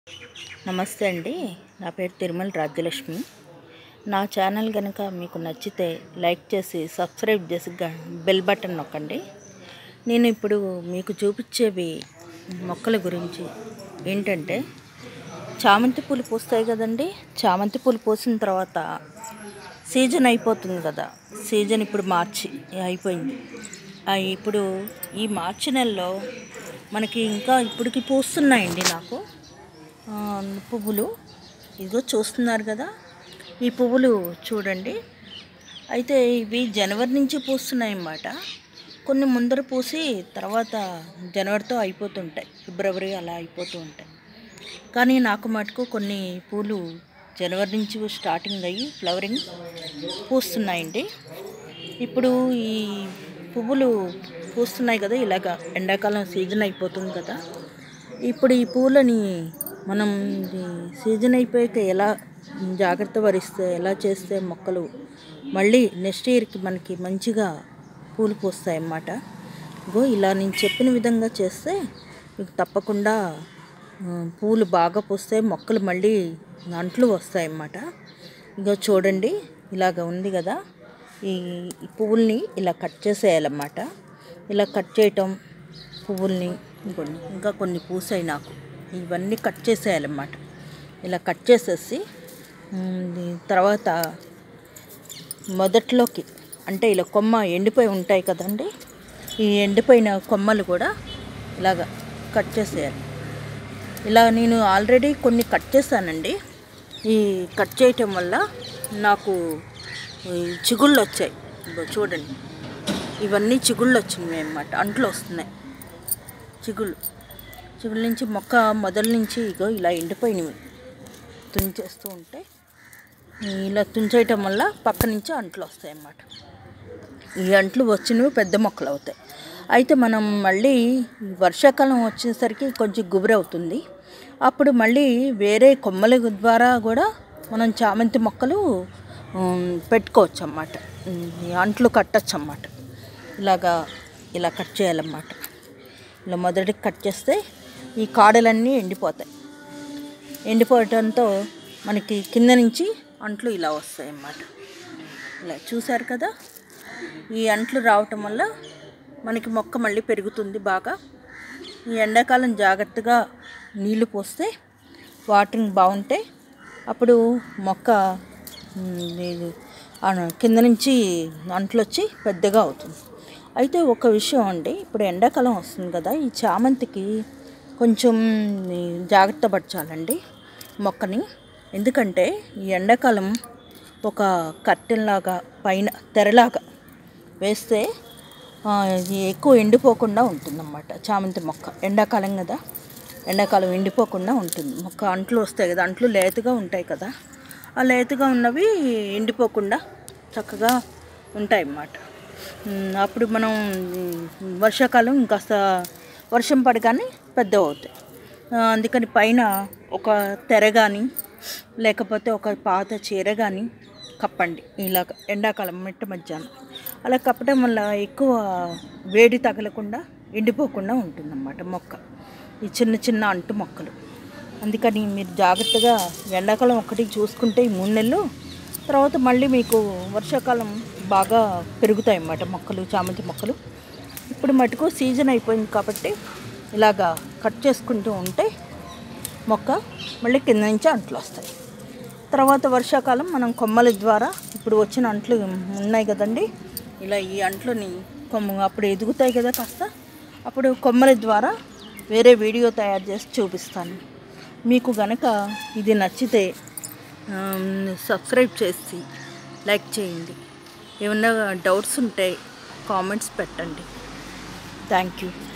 నమస్తే అండి నా పేరు తిరుమల రాజ్యలక్ష్మి నా ఛానల్ కనుక మీకు నచ్చితే లైక్ చేసి సబ్స్క్రైబ్ చేసి గ- బెల్ బటన్ నొక్కండి నేను ఇప్పుడు మీకు చూపించేవి మొక్కల గురించి ఏంటంటే చామంతి పూలు పూస్తాయి కదండి చామంతి పూలు పూసిన తర్వాత సీజన్ అయిపోతుంది కదా సీజన్ ఇప్పుడు మార్చి అయిపోయింది ఆ, ఇప్పుడు ఈ మార్చి నెలలో మనకి ఇంకా ఇప్పటికి పూస్తున్నాయండి నాకు ఆ, పువ్వులు ఇదిగో చూస్తున్నారు కదా ఈ పువ్వులు చూడండి అయితే ఇవి జనవరి నుంచి పూస్తున్నాయి అన్నమాట కొన్ని ముందర పూసి తర్వాత జనవరితో అయిపోతుంటాయి ఫిబ్రవరి అలా అయిపోతూ ఉంటాయి కానీ నాకు మటుకు కొన్ని పూలు జనవరి నుంచి స్టార్టింగ్ అయ్యి ఫ్లవరింగ్ పూస్తున్నాయండి ఇప్పుడు ఈ పువ్వులు పూస్తున్నాయి కదా ఇలాగ ఎండాకాలం సీజన్ అయిపోతుంది కదా ఇప్పుడు ఈ పూలని మనం ఇది సీజన్ అయిపోయాక ఎలా జాగ్రత్త వరిస్తే ఎలా చేస్తే మొక్కలు మళ్ళీ నెక్స్ట్ ఇయర్కి మనకి మంచిగా పూలు పూస్తాయి అన్నమాట ఇగో ఇలా నేను చెప్పిన విధంగా చేస్తే మీకు తప్పకుండా ఆ, పూలు బాగా పూస్తే మొక్కలు మళ్ళీ అంట్లు వస్తాయి అన్నమాట ఇగో చూడండి ఇలాగ ఉంది కదా ఈ ఈ పువ్వుల్ని ఇలా కట్ చేసేయాలన్నమాట ఇలా కట్ చేయటం పువ్వుల్ని ఇంకొన్ని ఇంకా కొన్ని పూసాయి నాకు ఇవన్నీ కట్ చేసేయాలన్నమాట ఇలా కట్ చేసేసి ఉమ్, ఇది తర్వాత మొదట్లోకి అంటే ఇలా కొమ్మ ఎండిపోయి ఉంటాయి కదండి ఈ ఎండిపోయిన కొమ్మలు కూడా ఇలాగ కట్ చేసేయాలి ఇలా నేను ఆల్రెడీ కొన్ని కట్ చేశానండి ఈ కట్ చేయటం వల్ల నాకు ఈ చిగుళ్ళు వచ్చాయి ఇదిగో చూడండి ఇవన్నీ చిగుళ్ళు వచ్చినాయి అన్నమాట అంట్లు వస్తున్నాయి చిగుళ్ళు చిగుళ్ళ నుంచి మొక్క మొదల నుంచి ఇగో ఇలా ఎండిపోయినవి తుంచేస్తూ ఉంటే ఇలా తుంచేయటం వల్ల పక్క నుంచి అంట్లు వస్తాయి అన్నమాట ఈ అంట్లు వచ్చినవి పెద్ద మొక్కలు అవుతాయి అయితే మనం మళ్ళీ వర్షాకాలం వచ్చేసరికి కొంచెం గుబురు అవుతుంది అప్పుడు మళ్ళీ వేరే కొమ్మల ద్వారా కూడా మనం చామంతి మొక్కలు ఉమ్, పెట్టుకోవచ్చు అన్నమాట ఉమ్, ఈ అంట్లు కట్టచ్చు అన్నమాట ఇలాగా ఇలా కట్ చేయాలన్నమాట ఇలా మొదటికి కట్ చేస్తే ఈ కాడలన్నీ ఎండిపోతాయి ఎండిపోవడంతో మనకి కింద నుంచి అంట్లు ఇలా వస్తాయి అన్నమాట ఇలా చూశారు కదా ఈ అంట్లు రావటం వల్ల మనకి మొక్క మళ్ళీ పెరుగుతుంది బాగా ఈ ఎండాకాలం జాగ్రత్తగా నీళ్లు పోస్తే వాటరింగ్ బాగుంటే అప్పుడు మొక్క ఉమ్, ఇది అను- కింద నుంచి అంట్లు వచ్చి పెద్దగా అవుతుంది అయితే ఒక విషయం అండి ఇప్పుడు ఎండాకాలం వస్తుంది కదా ఈ చామంతికి కొంచెం ఈ జాగ్రత్త పరచాలండి మొక్కని ఎందుకంటే ఈ ఎండాకాలం ఒక కర్టెన్ లాగా పైన తెరలాగా వేస్తే ఆ, ఇది ఎక్కువ ఎండిపోకుండా ఉంటుందన్నమాట చామంతి మొక్క ఎండాకాలం కదా ఎండాకాలం ఎండిపోకుండా ఉంటుంది మొక్క అంట్లు వస్తాయి కదా అంట్లు లేతగా ఉంటాయి కదా ఆ లేతగా ఉన్నవి ఎండిపోకుండా చక్కగా ఉంటాయి అన్నమాట ఉమ్, అప్పుడు మనం ఉమ్, వర్షాకాలం ఇంకాస్త వర్షం పడగానే పెద్ద అవుతాయి ఆ, అందుకని పైన ఒక తెర కానీ లేకపోతే ఒక పాత చీర కానీ కప్పండి ఇలాగ ఎండాకాలం మిట్ట మధ్యాహ్నం అలా కప్పడం వల్ల ఎక్కువ వేడి తగలకుండా ఎండిపోకుండా ఉంటుందన్నమాట మొక్క ఈ చిన్న చిన్న అంటు మొక్కలు అందుకని మీరు జాగ్రత్తగా ఎండాకాలం ఒకటి చూసుకుంటే ఈ మూడు నెలలు తర్వాత మళ్ళీ మీకు వర్షాకాలం బాగా పెరుగుతాయి అన్నమాట మొక్కలు చామంతి మొక్కలు ఇప్పుడు మటుకు సీజన్ అయిపోయింది కాబట్టి ఇలాగా కట్ చేసుకుంటూ ఉంటే మొక్క మళ్ళీ కింద నుంచి అంట్లు వస్తాయి తర్వాత వర్షాకాలం మనం కొమ్మల ద్వారా ఇప్పుడు వచ్చిన అంట్లు ఉన్నాయి కదండి ఇలా ఈ అంట్లని కొమ్మ అప్పుడు ఎదుగుతాయి కదా కాస్త అప్పుడు కొమ్మల ద్వారా వేరే వీడియో తయారు చేసి చూపిస్తాను మీకు గనక ఇది నచ్చితే ఆమ్, సబ్స్క్రైబ్ చేసి లైక్ చేయండి ఏమన్నా డౌట్స్ ఉంటే కామెంట్స్ పెట్టండి థ్యాంక్ యూ